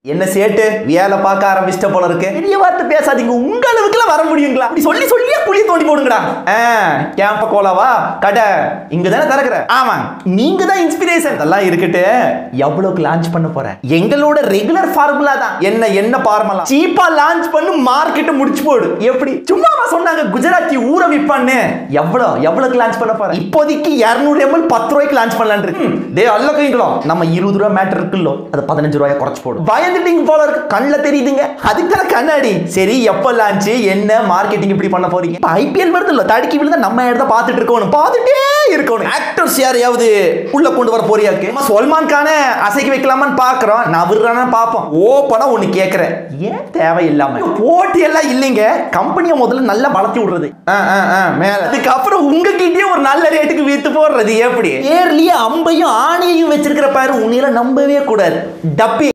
என்ன சேட்டு வேலை பார்க்க ஆரம்பிச்சிட்ட போல இருக்கு பெரிய வார்த்தை பேசாதீங்க உங்க அளவுக்குலாம் வர முடியுங்களா அப்படி சொல்லி சொல்லியே குழி தோண்டி போடுங்கடா ஆ, கேம்ப கோலாவா கடை இங்க தானே திறக்கிற ஆமா நீங்க தான் இன்ஸ்பிரேஷன் அதெல்லாம் இருக்கட்டு எவ்வளவுக்கு லான்ச் பண்ண போறேன் எங்களோட ரெகுலர் ஃபார்முலா தான் என்ன என்ன ஃபார்முலா சீப்பா லான்ச் பண்ணு மார்க்கெட் முடிச்சு போடு எப்படி சும்மாவா சொன்னாங்க குஜராத்தி ஊற விப்பான்னு எவ்வளோ எவ்வளவுக்கு லான்ச் பண்ண போறேன் இப்போதைக்கு 200 எம்எல் பத்து ரூபாய்க்கு லான்ச் பண்ணலான் இருக்கு டே அல்ல கைங்களோ நம்ம இருபது ரூபா மேட்டர் இருக்குல்லோ அது பதினஞ்சு ரூபாய் குறைச்சு போடும் பயந்துட்டீங்க போல இருக்கு கண்ணில் தெரியுதுங்க அதுக்கு தானே கண்ணாடி சரி எப்போ லான்ச் என்ன மார்க்கெட்டிங் இப்படி பண்ண போறீங்க ஐபிஎல் வருது இல்ல தடுக்கி விழுந்தா நம்ம இடத்த பார்த்துட்டு இருக்கணும் பார்த்துட்டே இருக்கணும் ஆக்டர்ஸ் யாரையாவது உள்ள கொண்டு வர போறியாக்கு நம்ம சல்மான் கானை அசைக்க வைக்கலாமான்னு பாக்குறோம் நான் விடுறானு பார்ப்போம் ஓப்பனா ஒண்ணு கேட்கறேன் ஏன் தேவையில்லாம போட்டி எல்லாம் இல்லைங்க கம்பெனியை முதல்ல நல்லா வளர்த்தி விடுறது ஆ, ஆ, ஆ, மேல அதுக்கப்புறம் உங்ககிட்டயே ஒரு நல்ல ரேட்டுக்கு வித்து போடுறது எப்படி ஏர்லயே அம்பையும் ஆணையையும் வச்சிருக்கிற பாரு உன்னையில நம்பவே கூடாது டப்பி